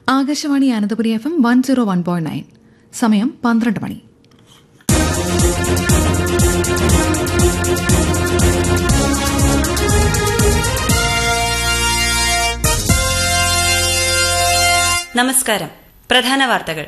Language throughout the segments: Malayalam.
Akashvani Ananthapuri F M one zero one point nine സമയം പന്ത്രണ്ട് മണി നമസ്കാരം പ്രധാന വാർത്തകൾ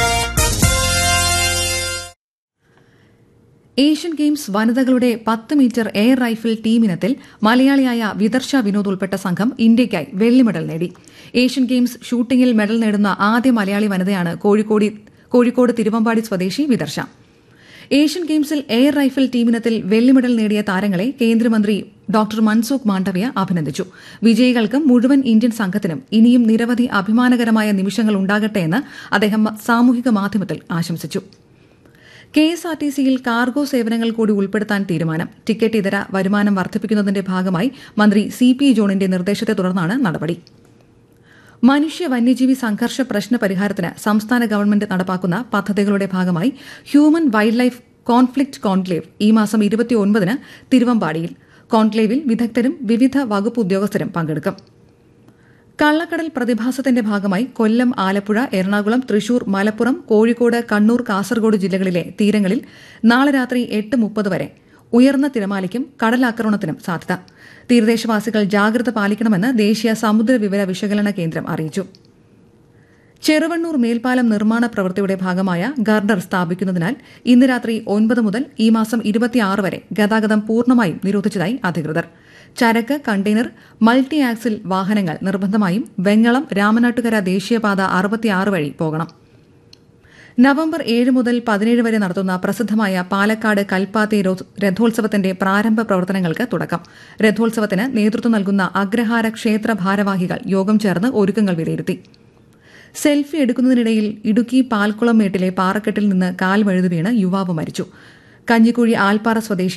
ഏഷ്യൻ ഗെയിംസ് വനിതകളുടെ പത്ത് മീറ്റർ എയർ റൈഫിൾ ടീമിനത്തിൽ മലയാളിയായ വിദർശ വിനോദ് ഉൾപ്പെട്ട സംഘം ഇന്ത്യയ്ക്കായി വെള്ളി മെഡൽ നേടി ഏഷ്യൻ ഗെയിംസ് ഷൂട്ടിംഗിൽ മെഡൽ നേടുന്ന ആദ്യ മലയാളി വനിതയാണ് കോഴിക്കോട് കോഴിക്കോട് തിരുവമ്പാടി സ്വദേശി വിദർശ ഏഷ്യൻ ഗെയിംസിൽ എയർ റൈഫിൾ ടീമിനത്തിൽ വെള്ളി മെഡൽ നേടിയ താരങ്ങളെ കേന്ദ്രമന്ത്രി ഡോക്ടർ മൻസുഖ് മാണ്ഡവ്യ അഭിനന്ദിച്ചു വിജയികൾക്കും മുഴുവൻ ഇന്ത്യൻ സംഘത്തിനും ഇനിയും നിരവധി അഭിമാനകരമായ നിമിഷങ്ങൾ ഉണ്ടാകട്ടെയെന്ന് അദ്ദേഹം സാമൂഹിക മാധ്യമത്തിൽ ആശംസിച്ചു കെ എസ് ആർ ടി സിയിൽ കാർഗോ സേവനങ്ങൾ കൂടി ഉൾപ്പെടുത്താൻ തീരുമാനം ടിക്കറ്റ് ഇതര വരുമാനം വർദ്ധിപ്പിക്കുന്നതിന്റെ ഭാഗമായി മന്ത്രി സി പി ജോണിന്റെ നിർദ്ദേശത്തെ തുടർന്നാണ് നടപടി മനുഷ്യ വന്യജീവി സംഘർഷ പ്രശ്ന പരിഹാരത്തിന് സംസ്ഥാന ഗവൺമെന്റ് നടപ്പാക്കുന്ന പദ്ധതികളുടെ ഭാഗമായി human wildlife conflict conclave ഈ മാസം ഇരുപത്തിയൊൻപതിന് തിരുവമ്പാടിയിൽ കോൺക്ലേവിൽ വിദഗ്ധരും വിവിധ വകുപ്പ് ഉദ്യോഗസ്ഥരും പങ്കെടുക്കും കള്ളക്കടൽ പ്രതിഭാസത്തിന്റെ ഭാഗമായി കൊല്ലം ആലപ്പുഴ എറണാകുളം തൃശൂർ മലപ്പുറം കോഴിക്കോട് കണ്ണൂർ കാസർഗോഡ് ജില്ലകളിലെ തീരങ്ങളിൽ നാളെ രാത്രി എട്ട് മുപ്പത് വരെ ഉയർന്ന തിരമാലയ്ക്കും കടലാക്രമണത്തിനും സാധ്യത തീരദേശവാസികൾ ജാഗ്രത പാലിക്കണമെന്ന് ദേശീയ സമുദ്ര വിവര വിശകലന കേന്ദ്രം അറിയിച്ചു ചെറുവണ്ണൂർ മേൽപ്പാലം നിർമ്മാണ പ്രവൃത്തിയുടെ ഭാഗമായ ഗർഡർ സ്ഥാപിക്കുന്നതിനാൽ ഇന്ന് രാത്രി ഒൻപത് മുതൽ ഈ മാസം ഇരുപത്തിയാറ് വരെ ഗതാഗതം പൂർണ്ണമായും നിരോധിച്ചതായി അധികൃതർ ചരക്ക് കണ്ടെയ്നർ മൾട്ടി ആക്സിൽ വാഹനങ്ങൾ നിർബന്ധമായും വെങ്ങളം രാമനാട്ടുകര ദേശീയപാത അറുപത്തിയാറ് വഴി പോകണം നവംബർ ഏഴ് മുതൽ പതിനേഴ് വരെ നടത്തുന്ന പ്രസിദ്ധമായ പാലക്കാട് കൽപ്പാത്തി രഥോത്സവത്തിന്റെ പ്രാരംഭ പ്രവർത്തനങ്ങൾക്ക് തുടക്കം രഥോത്സവത്തിന് നേതൃത്വം നൽകുന്ന അഗ്രഹാര ക്ഷേത്ര ഭാരവാഹികൾ യോഗം ചേർന്ന് ഒരുക്കങ്ങൾ വിലയിരുത്തി സെൽഫി എടുക്കുന്നതിനിടയിൽ ഇടുക്കി പാൽക്കുളം മേട്ടിലെ പാറക്കെട്ടിൽ നിന്ന് കാൽ വഴുതു വീണ് യുവാവ് മരിച്ചു കഞ്ഞിക്കുഴി ആൽപ്പാറ സ്വദേശി